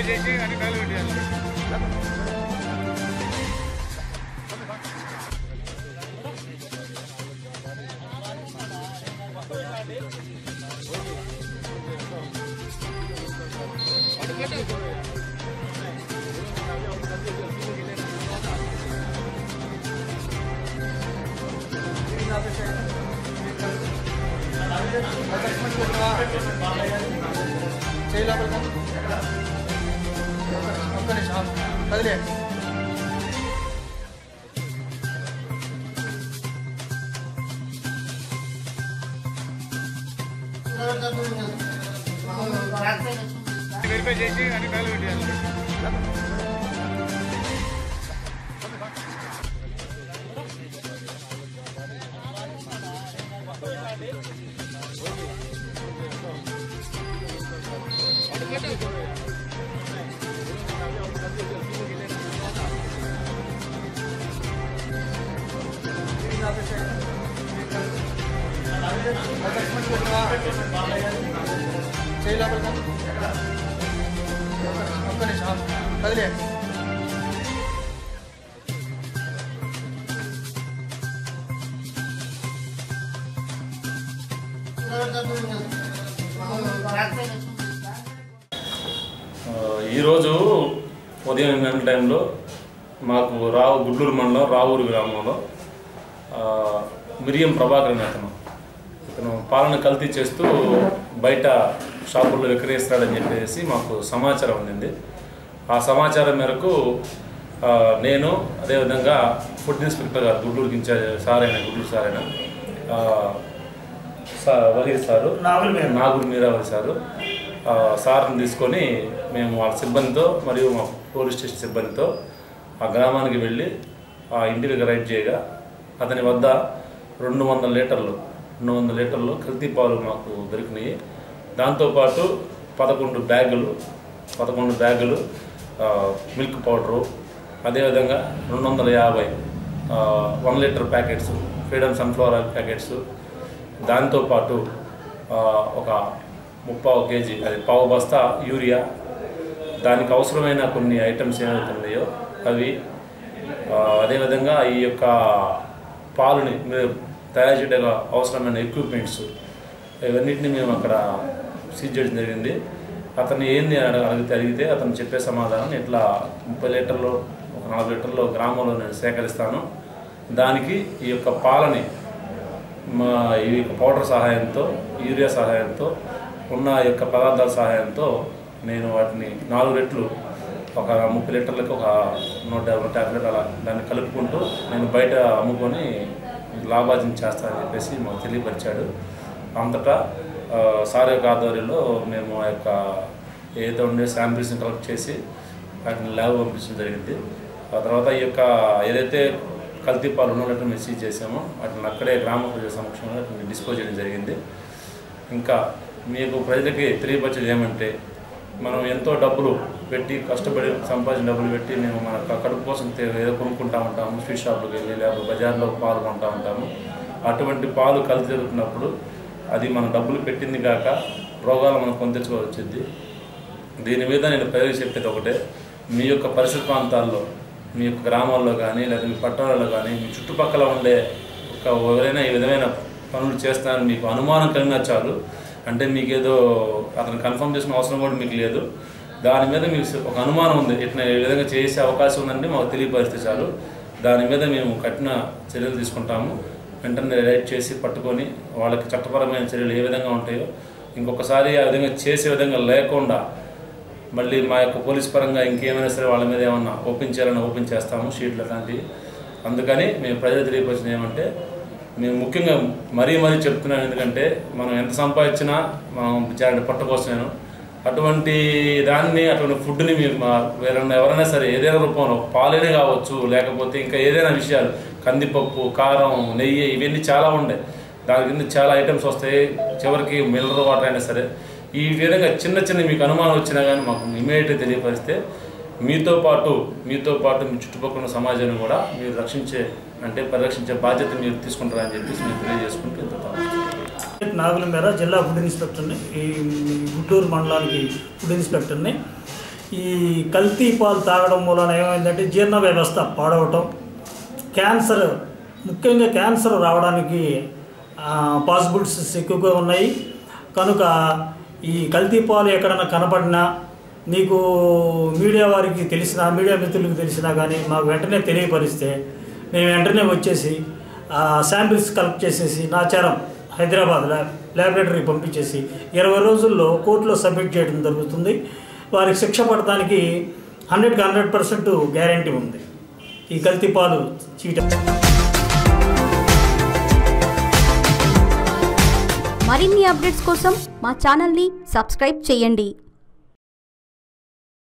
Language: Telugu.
చేసి అన్ని కాలు పెట్టేయాలి కదిలే వెరిఫై చేసి అన్ని కాలు పెట్టేయాలి కదిలే ఆ, ఈరోజు ఉదయం ఎనిమిది గంటల టైంలో మాకు రావు గుడ్లూరు మండలం రావూరు గ్రామంలో ఆ, మిరియం ప్రభాకర్ అనే అతను ఇతను పాలన కల్తీ చేస్తూ బయట షాపుల్లో విక్రయిస్తాడని చెప్పేసి మాకు సమాచారం అందింది ఆ సమాచారం మేరకు ఆ, నేను అదేవిధంగా ఫుడ్ ఇన్స్పెక్టర్ గారు గుడ్లూరుకి ఇన్ఛార్జ్ సార్ అయిన గుడ్లూరు సార్ అయిన ఆ, సా- వహీద్ సారు నాగురు మీరావరి సారు ఆ, సార్ని తీసుకొని మేము వాళ్ళ సిబ్బందితో మరియు మా పోలీస్ స్టేషన్ సిబ్బందితో ఆ గ్రామానికి వెళ్ళి ఆ ఇంటికి రైడ్ చేయగా అతని వద్ద రెండు వందల లీటర్లు రెండు వందల లీటర్లు కల్తీ పాలు మాకు దొరికినాయి దాంతోపాటు పదకొండు బ్యాగులు పదకొండు బ్యాగులు ఆ, మిల్క్ పౌడరు అదేవిధంగా రెండు వందల యాభై ఆ, one litre packets Freedom sunflower oil packets దాంతోపాటు ఆ, ఒక ముప్పావు కేజీ అది పావు బస్తా యూరియా దానికి అవసరమైన కొన్ని ఐటమ్స్ ఏమవుతున్నాయో అవి ఆ, అదేవిధంగా ఈ యొక్క పాలుని మీరు తయారు చేయడానికి అవసరమైన ఎక్విప్మెంట్స్ ఇవన్నిటిని మేము అక్కడ సీజ్ చేయడం జరిగింది అతను ఏంది అని అడిగితే అడిగితే అతను చెప్పే సమాధానం ఇట్లా ముప్పై లీటర్లు ఒక నాలుగు లీటర్లు గ్రామంలో నేను సేకరిస్తాను దానికి ఈ యొక్క పాలని మా ఈ యొక్క పౌడర్ సహాయంతో యూరియా సహాయంతో ఉన్న యొక్క పదార్థాల సహాయంతో నేను వాటిని నాలుగు రెట్లు ఒక ముప్పై లీటర్లకు ఒక నూట యాభై ట్యాబ్లెట్ అలా దాన్ని కలుపుకుంటూ నేను బయట అమ్ముకొని లాభార్జన చేస్తానని చెప్పేసి మాకు తెలియపరిచాడు అంతటా ఆ, సార్ యొక్క ఆధ్వర్యంలో మేము ఆ యొక్క ఏదైతే ఉండే శాంపిల్స్ని కలెక్ట్ చేసి వాటిని ల్యాబ్ పంపించడం జరిగింది ఆ తర్వాత ఈ యొక్క ఏదైతే కల్తీ పాలు ఉన్నట్టు మెసేజ్ చేసామో వాటిని అక్కడే గ్రామ ప్రజల సమక్షంలో వాటిని డిస్పోజ్ చేయడం జరిగింది ఇంకా మీకు ప్రజలకి తెలియపరిచేది ఏమంటే మనం ఎంతో డబ్బులు పెట్టి కష్టపడి సంపాదించిన డబ్బులు పెట్టి మేము మన క- కడుపు కోసం తే- ఏదో కొనుక్కుంటా ఉంటాము స్వీట్ షాప్కి వెళ్ళి లేకపోతే బజార్లో పాలు కొంటా ఉంటాము అటువంటి పాలు కలిసి జరుగుతున్నప్పుడు అది మన డబ్బులు పెట్టింది కాక రోగాలు మనం కొని తెచ్చుకోవచ్చింది దీని మీద నేను ప్రజలకు చెప్పేది ఒకటే మీ యొక్క పరిసర ప్రాంతాల్లో మీ యొక్క గ్రామాల్లో కానీ లేదా మీ పట్టణాల్లో కానీ మీ చుట్టుపక్కల ఉండే ఒక ఎవరైనా ఈ విధమైన పనులు చేస్తారని మీకు అనుమానం కలిగినా చాలు అంటే మీకు ఏదో అతను కన్ఫర్మ్ చేసుకునే అవసరం కూడా మీకు లేదు దాని మీద మీకు ఒక అనుమానం ఉంది ఇట్లా ఈ విధంగా చేసే అవకాశం ఉందంటే మాకు తెలియపరిస్తే చాలు దాని మీద మేము కఠిన చర్యలు తీసుకుంటాము వెంటనే రైడ్ చేసి పట్టుకొని వాళ్ళకి చట్టపరమైన చర్యలు ఏ విధంగా ఉంటాయో ఇంకొకసారి ఆ విధంగా చేసే విధంగా లేకుండా మళ్ళీ మా యొక్క పోలీస్ పరంగా ఇంకేమైనా సరే వాళ్ళ మీద ఏమన్నా ఓపెన్ చేయాలని ఓపెన్ చేస్తాము షీట్లు అలాంటివి అందుకని మేము ప్రజలు తెలియపరిచింది ఏమంటే మేము ముఖ్యంగా మరీ మరీ చెప్తున్నాను ఎందుకంటే మనం ఎంత సంపాదించినా మనం చాలంటి పొట్ట కోసమేను అటువంటి దాన్ని అటువంటి ఫుడ్ని మీరు మా వేరన్నా ఎవరైనా సరే ఏదైనా రూపంలో పాలనే కావచ్చు లేకపోతే ఇంకా ఏదైనా విషయాలు కందిపప్పు కారం నెయ్యి ఇవన్నీ చాలా ఉండే దాని కింద చాలా ఐటమ్స్ వస్తాయి చివరికి మినరల్ వాటర్ అయినా సరే ఈ విధంగా చిన్న చిన్న మీకు అనుమానం వచ్చినా కానీ మాకు ఇమీడియట్గా తెలియపరిస్తే మీతో పాటు మీతో పాటు మీ చుట్టుపక్కల ఉన్న సమాజాన్ని కూడా మీరు రక్షించే అంటే పరిరక్షించే బాధ్యత మీరు తీసుకుంటారని చెప్పేసి మేము తెలియజేసుకుంటూ ఇంత నాగుల మేర జిల్లా ఫుడ్ ఇన్స్పెక్టర్ని ఈ గుంటూరు మండలానికి ఫుడ్ ఇన్స్పెక్టర్ని ఈ కల్తీ పాలు తాగడం మూలన ఏమైందంటే జీర్ణ వ్యవస్థ పాడవటం క్యాన్సర్ ముఖ్యంగా క్యాన్సర్ రావడానికి పాసిబిలిటీస్ ఎక్కువగా ఉన్నాయి కనుక ఈ కల్తీ పాలు ఎక్కడైనా కనపడినా నీకు మీడియా వారికి తెలిసినా మీడియా మిత్రులకు తెలిసినా కానీ మాకు వెంటనే తెలియపరిస్తే మేము వెంటనే వచ్చేసి ఆ శాంపిల్స్ కలెక్ట్ చేసేసి నాచారం హైదరాబాద్ ల్యాబ్ ల్యాబొరేటరీకి పంపించేసి ఇరవై రోజుల్లో కోర్టులో సబ్మిట్ చేయడం జరుగుతుంది వారికి శిక్ష పడటానికి హండ్రెడ్కి హండ్రెడ్ పర్సెంట్ గ్యారంటీ ఉంది ఈ కల్తీ పాలు చీట మరిన్ని అప్డేట్స్ కోసం మా ఛానల్ని సబ్స్క్రైబ్ చేయండి